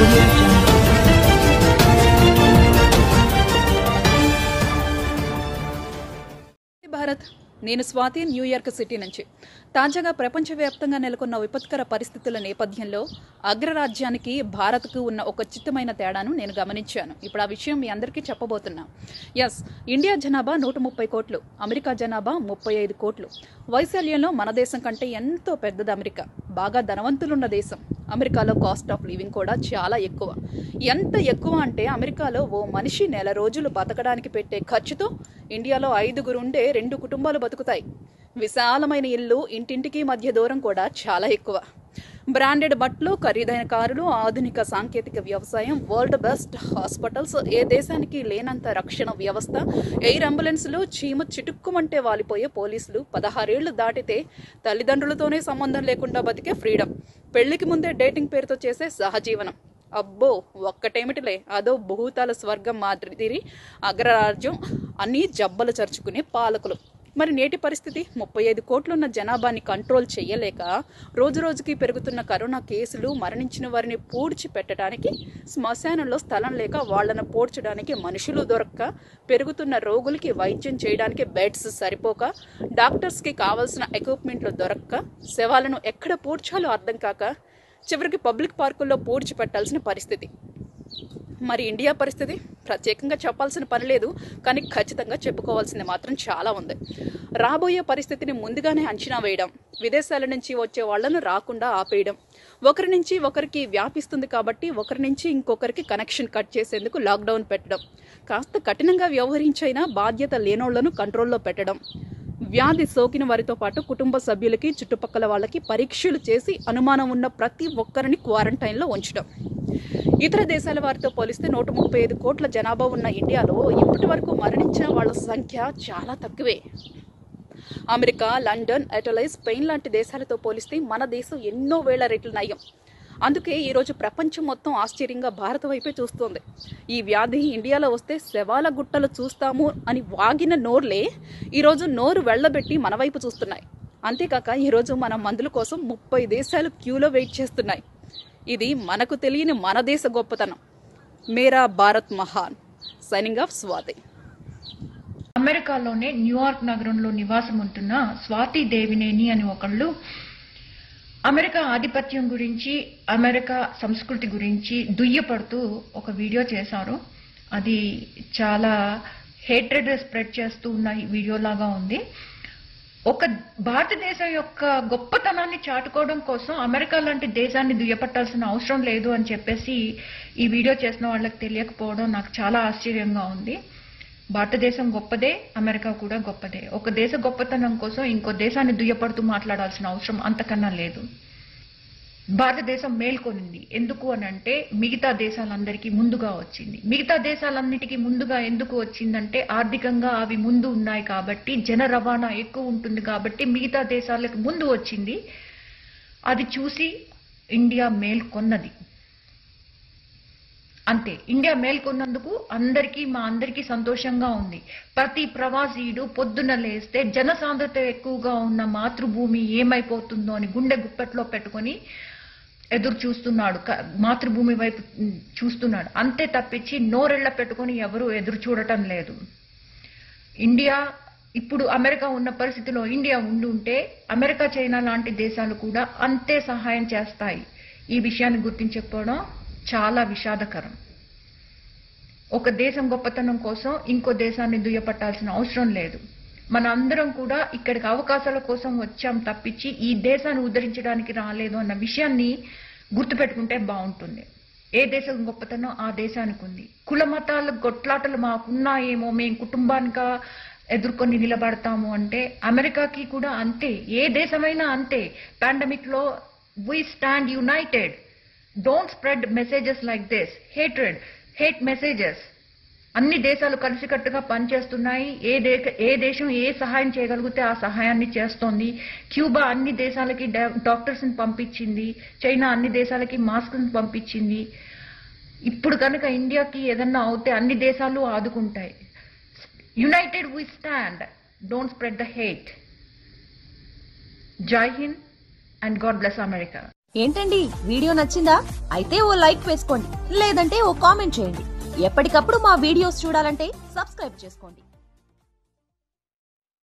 audio jungle. Bharat నేను Swathi New York city నుంచి తాజాగా ప్రపంచవ్యాప్తంగా నెలకొన్న విపత్కర పరిస్థితుల నేపథ్యంలో అగ్రరాజ్యానికి భారత్కు ఉన్న ఒక చిత్తమైన తేడాను నేను గమనించాను ఇప్పుడు ఆ విషయం మీ అందరికీ చెప్పబోతున్నా ఎస్ ఇండియా జనాభా నూట ముప్పై కోట్లు అమెరికా జనాభా ముప్పై ఐదు కోట్లు వైశాల్యంలో మన దేశం కంటే ఎంతో పెద్దది అమెరికా బాగా ధనవంతులున్న దేశం అమెరికాలో కాస్ట్ ఆఫ్ లివింగ్ కూడా చాలా ఎక్కువ ఎంత ఎక్కువ అంటే అమెరికాలో ఓ మనిషి నెల రోజులు బతకడానికి పెట్టే ఖర్చుతో ఇండియాలో ఐదుగురు ఉండే రెండు కుటుంబాలు బతుకుతాయి విశాలమైన ఇల్లు ఇంటింటికి మధ్య దూరం కూడా చాలా ఎక్కువ బ్రాండెడ్ బట్టలు ఖరీదైన కారులు ఆధునిక సాంకేతిక వ్యవసాయం వరల్డ్ బెస్ట్ హాస్పిటల్స్ ఏ దేశానికి లేనంత రక్షణ వ్యవస్థ ఎయిర్ అంబులెన్స్లు చీమ చిటుక్కుమంటే వాలిపోయే పోలీసులు పదహారేళ్లు దాటితే తల్లిదండ్రులతోనే సంబంధం లేకుండా బతికే ఫ్రీడమ్ పెళ్లికి ముందే డేటింగ్ పేరుతో చేసే సహజీవనం అబ్బో ఒక్కటేమిటిలే అదో భూతాల స్వర్గం మాదిరి అగ్రరాజ్యం అన్నీ జబ్బలు చరుచుకునే పాలకులు మరి నేటి పరిస్థితి ముప్పై ఐదు కోట్లున్న జనాభాని కంట్రోల్ చేయలేక రోజు రోజుకి పెరుగుతున్న కరోనా కేసులు మరణించిన వారిని పూడ్చి పెట్టడానికి శ్మశానంలో స్థలం లేక వాళ్లను పోడ్చడానికి మనుషులు దొరక్క పెరుగుతున్న రోగులకి వైద్యం చేయడానికి బెడ్స్ సరిపోక డాక్టర్స్కి కావాల్సిన ఎక్విప్మెంట్లు దొరక్క శవాలను ఎక్కడ పూడ్చాలో అర్థం కాక చివరికి పబ్లిక్ పార్కుల్లో పూడ్చి పెట్టాల్సిన పరిస్థితి మరి ఇండియా పరిస్థితి ప్రత్యేకంగా చెప్పాల్సిన పని లేదు కానీ ఖచ్చితంగా చెప్పుకోవాల్సింది మాత్రం చాలా ఉంది రాబోయే పరిస్థితిని ముందుగానే అంచనా వేయడం విదేశాల నుంచి వచ్చే వాళ్లను రాకుండా ఆపేయడం ఒకరి నుంచి ఒకరికి వ్యాపిస్తుంది కాబట్టి ఒకరి నుంచి ఇంకొకరికి కనెక్షన్ కట్ చేసేందుకు లాక్డౌన్ పెట్టడం కాస్త కఠినంగా వ్యవహరించైనా బాధ్యత లేనోళ్లను కంట్రోల్లో పెట్టడం వ్యాధి సోకిన వారితో పాటు కుటుంబ సభ్యులకి చుట్టుపక్కల వాళ్ళకి పరీక్షలు చేసి అనుమానం ఉన్న ప్రతి ఒక్కరిని క్వారంటైన్లో ఉంచడం ఇతర దేశాల వారితో పోలిస్తే నూట ముప్పై ఐదు కోట్ల జనాభా ఉన్న ఇండియాలో ఇప్పటి వరకు మరణించిన వాళ్ళ సంఖ్య చాలా తక్కువే అమెరికా లండన్ ఇటలీ స్పెయిన్ లాంటి దేశాలతో పోలిస్తే మన దేశం ఎన్నో వేల రెట్లు నయం అందుకే ఈరోజు ప్రపంచం మొత్తం ఆశ్చర్యంగా భారత వైపే చూస్తోంది ఈ వ్యాధి ఇండియాలో వస్తే శవాల గుట్టలు చూస్తాము అని వాగిన నోర్లే ఈరోజు నోరు వెళ్ళబెట్టి మన వైపు చూస్తున్నాయి అంతేకాక ఈరోజు మన మందుల కోసం ముప్పై దేశాలు క్యూలో వెయిట్ చేస్తున్నాయి ఇది మనకు తెలియని మన దేశ గొప్పతనం మేరా భారత్ మహాన్ సైనింగ్ ఆఫ్ స్వాతి అమెరికాలోనే న్యూయార్క్ నగరంలో నివాసం ఉంటున్న స్వాతి దేవినేని అని ఒకళ్ళు అమెరికా ఆధిపత్యం గురించి అమెరికా సంస్కృతి గురించి దుయ్యపడుతూ ఒక వీడియో చేశారు అది చాలా హేట్రెడ్ స్ప్రెడ్ చేస్తూ ఉన్న ఈ వీడియో లాగా ఉంది ఒక భారతదేశం యొక్క గొప్పతనాన్ని చాటుకోవడం కోసం అమెరికా లాంటి దేశాన్ని దుయ్యపట్టాల్సిన అవసరం లేదు అని చెప్పేసి ఈ వీడియో చేసిన వాళ్ళకి తెలియకపోవడం నాకు చాలా ఆశ్చర్యంగా ఉంది భారతదేశం గొప్పదే అమెరికా కూడా గొప్పదే ఒక దేశ గొప్పతనం కోసం ఇంకో దేశాన్ని దుయ్యపడుతూ మాట్లాడాల్సిన అవసరం అంతకన్నా లేదు భారతదేశం మేల్కొనింది ఎందుకు అని అంటే మిగతా దేశాలందరికీ ముందుగా వచ్చింది మిగతా దేశాలన్నిటికీ ముందుగా ఎందుకు వచ్చిందంటే ఆర్థికంగా అవి ముందు ఉన్నాయి కాబట్టి జన రవాణా ఎక్కువ ఉంటుంది కాబట్టి మిగతా దేశాలకు ముందు వచ్చింది అది చూసి ఇండియా మేల్కొన్నది అంతే ఇండియా మేల్కొన్నందుకు అందరికీ మా అందరికీ సంతోషంగా ఉంది ప్రతి ప్రవాసీయుడు పొద్దున లేస్తే జనసాంద్రత ఎక్కువగా ఉన్న మాతృభూమి ఏమైపోతుందో అని గుండె గుప్పెట్లో పెట్టుకొని ఎదురు చూస్తున్నాడు క- మాతృభూమి వైపు ఉమ్, చూస్తున్నాడు అంతే తప్పించి నోరెళ్ల పెట్టుకొని ఎవరు ఎదురు చూడటం లేదు ఇండియా ఇప్పుడు అమెరికా ఉన్న పరిస్థితిలో ఇండియా ఉండి ఉంటే అమెరికా చైనా లాంటి దేశాలు కూడా అంతే సహాయం చేస్తాయి ఈ విషయాన్ని గుర్తించకపోవడం చాలా విషాదకరం ఒక దేశం గొప్పతనం కోసం ఇంకో దేశాన్ని దుయ్యపట్టాల్సిన అవసరం లేదు మన అందరం కూడా ఇక్కడికి అవకాశాల కోసం వచ్చాం తప్పించి ఈ దేశాన్ని ఉద్ధరించడానికి రాలేదు అన్న విషయాన్ని గుర్తుపెట్టుకుంటే బాగుంటుంది ఏ దేశం గొప్పతనం ఆ దేశానికి ఉంది కుల మతాల గొట్లాటలు మాకున్నాయేమో మేము కుటుంబానిగా ఎదుర్కొని నిలబడతాము అంటే అమెరికాకి కూడా అంతే ఏ దేశమైనా అంతే పాండమిక్ లో we stand united don't spread messages like this hatred hate messages అన్ని దేశాలు కలిసికట్టుగా పనిచేస్తున్నాయి ఏ దే ఏ దేశం ఏ సహాయం చేయగలిగితే ఆ సహాయాన్ని చేస్తోంది క్యూబా అన్ని దేశాలకి డాక్టర్స్ ని పంపించింది చైనా అన్ని దేశాలకి మాస్క్ పంపించింది ఇప్పుడు కనుక ఇండియాకి ఏదన్నా అవుతే అన్ని దేశాలు ఆదుకుంటాయి united we stand don't spread the hate Jai Hind and God bless America ఏంటండి వీడియో నచ్చిందా అయితే ఓ లైక్ వేసుకోండి లేదంటే ఓ కామెంట్ చేయండి ఎప్పటికప్పుడు మా వీడియోస్ చూడాలంటే సబ్స్క్రైబ్ చేసుకోండి